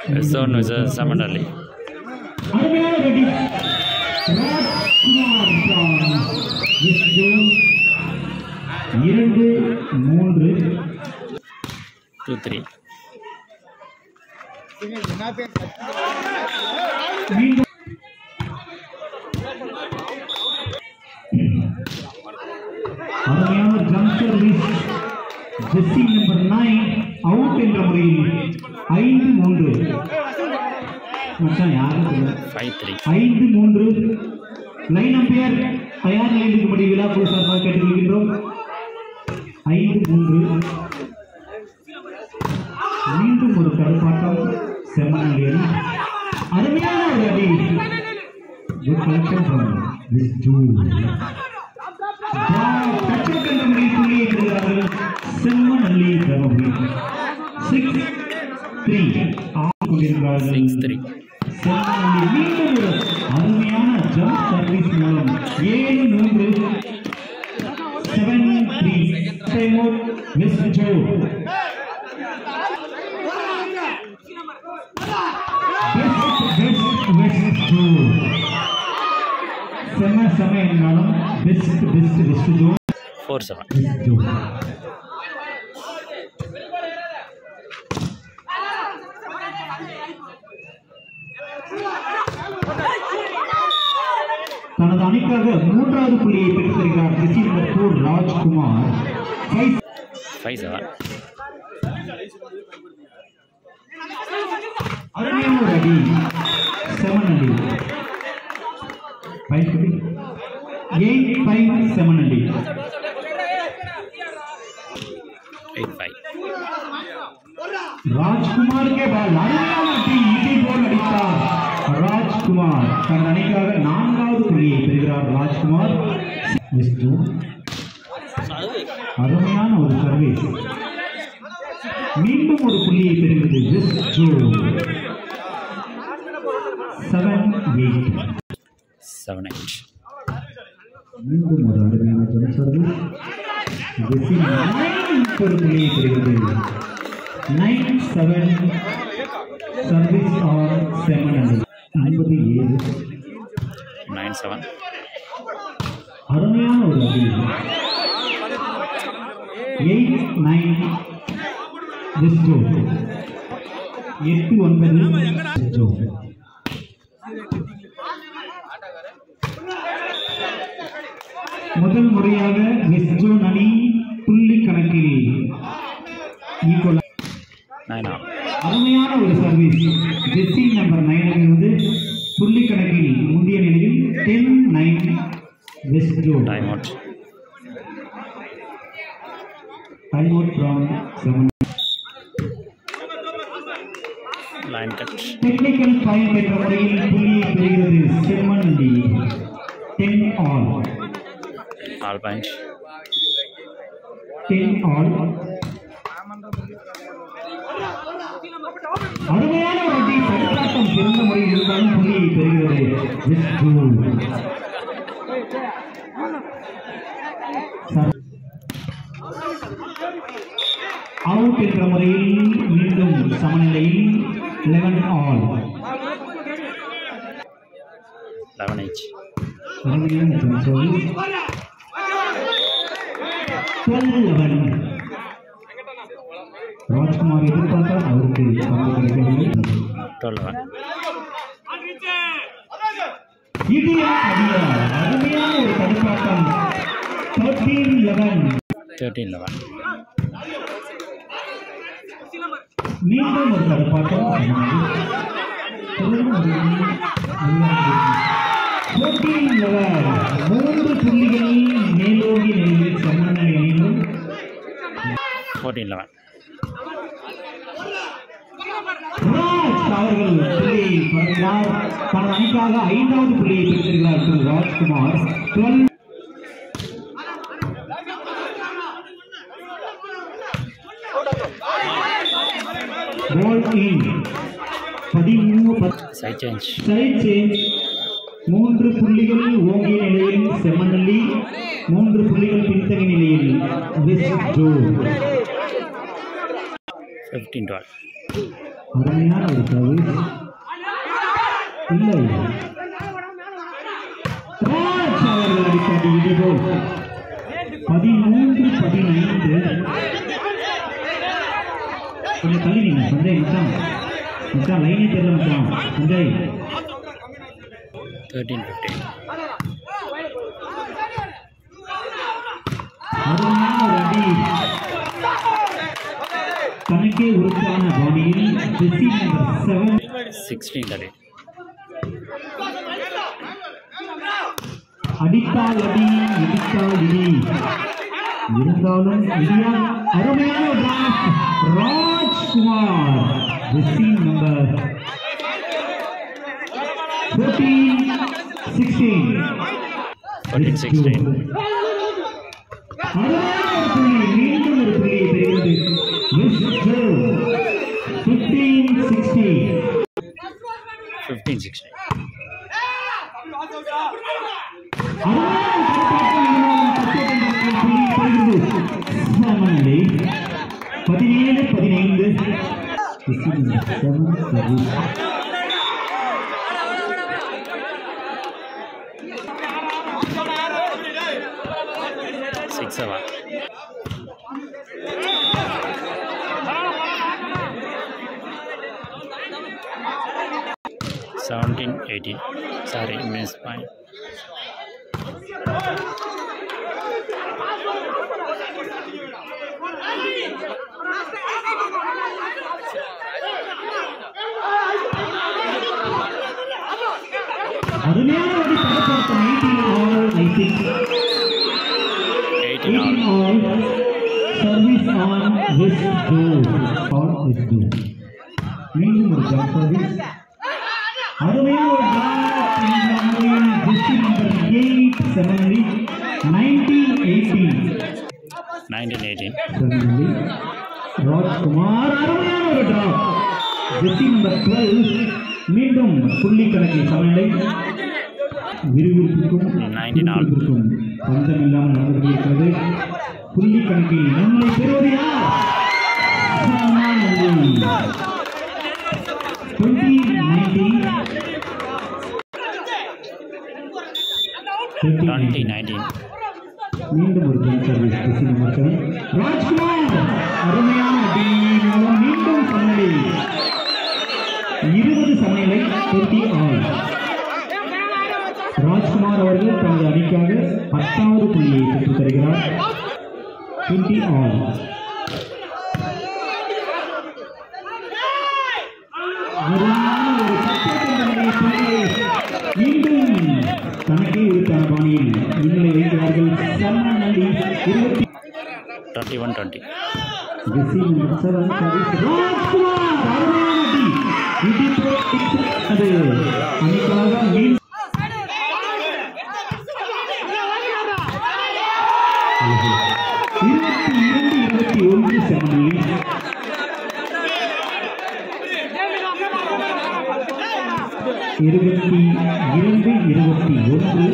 Zone versus Samanali. அருமையான வெடி Rajkumar from West Zone. இரண்டு மூன்று Two three. மீண்டும் அருமையான ஜம்ப் சர்வீஸ் ஜெஸ்ஸி நம்பர் நைன் அவுட் என்ற முறையில் ஐந்து மூன்று மச்சான் யாரும் சொல்ல Five three. ஐந்து மூன்று லைன் அம்பையர் தயார் நிலைக்கும்படி விழாக்குழு சார்பாக கேட்டுக்கொள்கின்றோம் ஐந்து மூன்று மீண்டும் ஒரு தடுப்பாட்டம் செம்மனில் அருமையான ஒரு அடி Good collection from this June. Touch up என்ற முறையில் புள்ளியை பெறுகிறார்கள் செம்மநல்லி தருமபுரி சிக்ஸ் த்ரீ கொண்டிருக்கிறார்கள் Six three. செம்மநல்லி மீண்டும் ஒரு அருமையான ஜம்ப் சர்வீஸ் மூலம் ஏழு மூன்று செவன் த்ரீ டைம் அவுட் வெஸ்ட் ஜோ வெஸ்ட் வெஸ்ட் ஜோ செம செம என்றாலும் பெஸ்ட் பெஸ்ட் வெஸ்ட் ஜோ Four seven. வெஸ்ட் ஜோ தனது அணிக்காக மூன்றாவது புள்ளியை பெற்றுத் தருகிறார் ஜெசி number four Rajkumar Five Five seven. அருமையான ஒரு அடி செவன் அடி ஃபைவ் அடி எயிட் ஃபைவ் செவன் அடி Eight five. ராஜ்குமாருக்கே பால் அருமையான அடி இதை போல் அடித்தார் ராஜ்குமார் தன் அணிக்காக நான்காவது புள்ளியை பெறுகிறார் ராஜ்குமார் விஷ்ணு அருமையான ஒரு சர்வீஸ் மீண்டும் ஒரு புள்ளியை பெறுகிறது Vishnu seven eight Seven eight. மீண்டும் ஒரு அருமையான ஜம்ப் சர்வீஸ் ஜெசி நைன் ஒரு புள்ளியை பெறுகிறது நைன் செவன் சர்வீஸ் ஆர் செவன் ஐம்பது ஏழு Nine seven. அருமையான ஒரு அடி எயிட் நைன் ஜோ எட்டு ஒன்பது ஜோ முதல் முறையாக வெஸ்ஜோன் அணி புள்ளி கணக்கில் ஈக்குவல் Nine all. அருமையான ஒரு சர்வீஸ் ஜெஸ்ஸி நம்பர் நைனில் இருந்து புள்ளி கணக்கில் முந்தைய நிலையில் டென் நைன் வெஸ்ட் ஜோ Time out. Time out from seven Line cut. Technical point என்ற முறையில் புள்ளியை பெறுகிறது செம்மன் அணி ten all All point. Ten all அருமையான ஒரு அடி தடுப்பாட்டம் சிறந்த முறையில் இருந்தாலும் புள்ளியை பெறுகிறது வெஸ்ட் ஜோ அவுட் என்ற முறையில் மீண்டும் சமநிலையில் லெவன் ஆல் Eleven each. அருமையான சொல்லி டுவெல் லெவன் ராஜ்குமார் எதிர்பார்த்தால் அவருக்கு பந்து கிடைக்கவில்லை Twelve one. இடியா அடியா அருமையான ஒரு தடுப்பாட்டம் தேர்ட்டீன் லெவன் Thirteen eleven. மீண்டும் ஒரு தடுப்பாட்டம் போட்டியின் லெவல் மூன்று புள்ளிகள் மேலோங்கி நிலையில் சமநிலை அணியிலும் Fourteen eleven. ராஜ் அவர்கள் புள்ளியை பறக்கிறார் தனது அணிக்காக ஐந்தாவது புள்ளியை பெற்றிருக்கிறார் திரு ராஜ்குமார் டுவெல் கோல் இன் பதிமூணு Side change. சைட் சேஞ்ச் மூன்று புள்ளிகள் ஓங்கிய நிலையில் செம்மநல்லி மூன்று புள்ளிகள் பின்தங்கிய நிலையில் வெஸ்ட் ஜோ Fifteen twelve. அருமையான ஒரு சர்வீஸ் இல்லை ராஜ் அவர்கள் அடிப்படி இதுபோல் பதிமூன்று பதினைந்து கொஞ்சம் தள்ளி நீங்க சஞ்சய் மச்சான் மச்சான் லைனே தெரியல மச்சான் சஞ்சய் தேர்ட்டீன் ஃபிஃப்டீன் அருமையான ஒரு அடி தனக்கே உறுப்பான பாணியில் ஜெஸ்ஸி நம்பர் செவன் சிக்ஸ்டீன் தேர்ட்டி அடித்தால் அடி இடித்தால் இடி இருந்தாலும் இடியா அருமையான ஒரு டிராஃப்ட் ராஜ்குமார் ஜெஸ்ஸி number fourteen sixteen fourteen sixteen அருமையான ஒரு புள்ளி மீண்டும் ஒரு புள்ளியை பெறுகிறது ஃபிஃப்டீன் சிக்ஸ்டீன் ஃபிஃப்டீன் சிக்ஸ்டீன் பதினேழு பதினைந்து six seven seventeen eighteen sorry miss point அருமையான ஒரு படப்படுத்தம் எயிட்டீன் ஆல் ஐசிங் eighteen 18 all all service on this door on this door மீண்டும் ஒரு ஜம்ப் சர்வீஸ் அருமையான ஒரு டிராப் இந்த முறையில் ஜெஸ்டி number eight seventeen nineteen eighteen nineteen eighteen seventeen Rajkumar அருமையான ஒரு டிராப் ஜெஸ்டி நம்பர் டுவெல் மீண்டும் புள்ளி கணக்கில் சமநிலை விறுவிறுப்புக்கும் 19 ஆல். விறுவிறுப்புக்கும் பஞ்சம் இல்லாமல் நடந்து கொண்டிருக்கிறது புள்ளி கணக்கில் நம்மை பெறுவது யார் டுவெண்ட்டி நைன்டீன் டுவெண்ட்டி நைன்டீன் மீண்டும் ஒரு ஜென் சர்வீஸ் குசி மக்கள் ராஜ்குமார் அருமையான அடி மூலம் மீண்டும் சமநிலை இருபது சமநிலை டுவெண்ட்டி ஆல் ராஜ்குமார் அவர்கள் தனது அணிக்காக பத்தாவது புள்ளியை பெற்றுத் தருகிறார் டுவெண்ட்டி ஆல் அருமையான ஒரு சட்டத்தின் புள்ளியை மீண்டும் தனக்கே உரித்தான பாணியில் முன்னிலை வைக்கிறார்கள் சமநிலை இருபத்தி twenty one twenty Jesse number seven service Rajkumar அருமையான அடி இது அது அணிக்காக மீன் இருபத்தி இரண்டு இருபத்தி ஒன்று செவனில் இருபத்தி இரண்டு இருபத்தி ஒன்று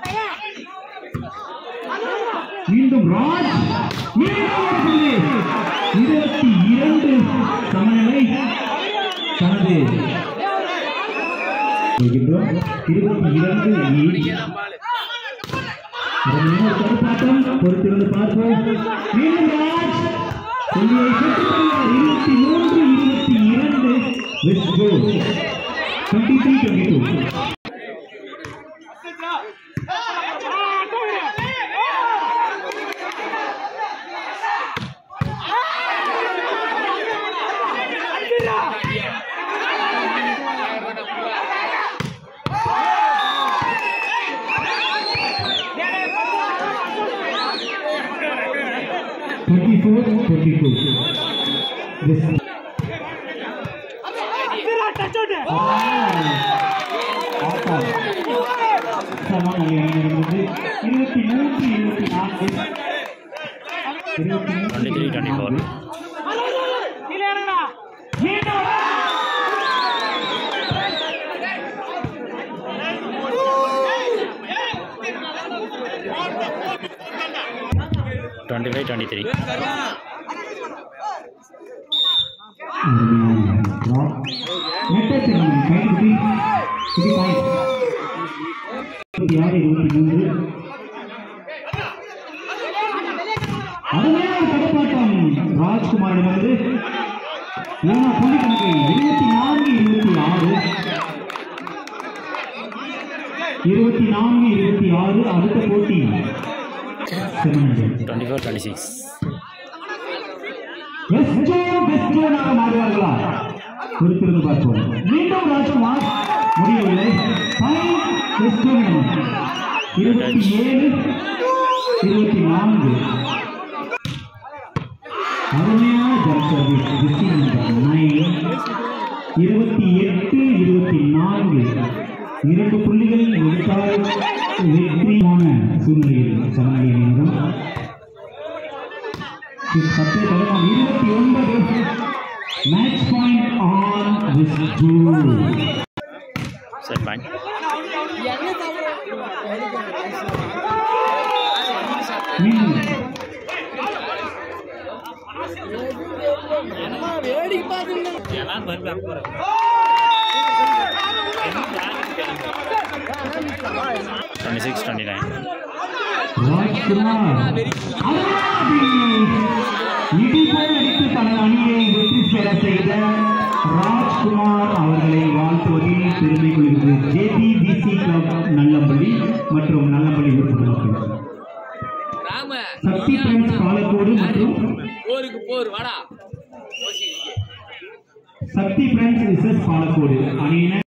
மீண்டும் ராஜ் மீண்டும் ஒரு புள்ளி. இருபத்தி இரண்டு சமநிலை தனது சொல்கின்றோம். இருபத்தி இரண்டு ஏழு. அருமையான ஒரு தடுப்பாட்டம் பொறுத்திருந்து பார்ப்போம் மீண்டும் ராஜ் புள்ளியை பெற்றுக்கொள்கிறார். இருபத்தி மூன்று இருபத்தி இரண்டு வெஸ்ட் கோல் twenty three twenty two twenty four twenty two இருபத்தி மூன்று இருபத்தி நான்கு இருபத்தி twenty three twenty four twenty five twenty three அருமையான நெட்டை செல்வம் கைது குட்டி குட்டி பாயிண்ட் இருபத்தி ஆறு இருபத்தி மூன்று அருமையான தடுப்பாட்டம் ராஜ்குமாரிடம் வந்து ஏன்னா புள்ளி கணக்கு இருபத்தி நான்கு இருபத்தி ஆறு இருபத்தி நான்கு இருபத்தி ஆறு அடுத்த போட்டி seven twenty four twenty six வெஸ்டோ வெஸ்டோனாக மாறுவார்களா பொறுத்திருந்து பார்ப்போம் மீண்டும் ராஜ்குமார் முடியவில்லை ஃபைன் வெஸ்டோனியம் இருபத்தி ஏழு இருபத்தி நான்கு அருமையான jump service district number nine இருபத்தி எட்டு இருபத்தி நான்கு இரண்டு புள்ளிகள் எடுத்தால் வெற்றியான சூழ்நிலையில் சமநிலை நேரம் பத்து தருணம் இருபத்தி ஒன்பது match point on this two set point twenty six twenty nine Rajkumar இடி போல் அடித்து தனது அணியை வெற்றி பெற செய்த ராஜ்குமார் அவர்களை வாழ்த்துவதில் பெருமை கொள்கிறது ஜேபி பிசி கிளப் நல்லம்பள்ளி மற்றும் நல்லம்பள்ளி உறுப்பினர்கள் ராம சக்தி பிரெண்ட்ஸ் பாலக்கோடு மற்றும் போருக்கு போர் வாடா சக்தி பிரெண்ட்ஸ் ரிசர்ச் பாலக்கோடு அணியினர்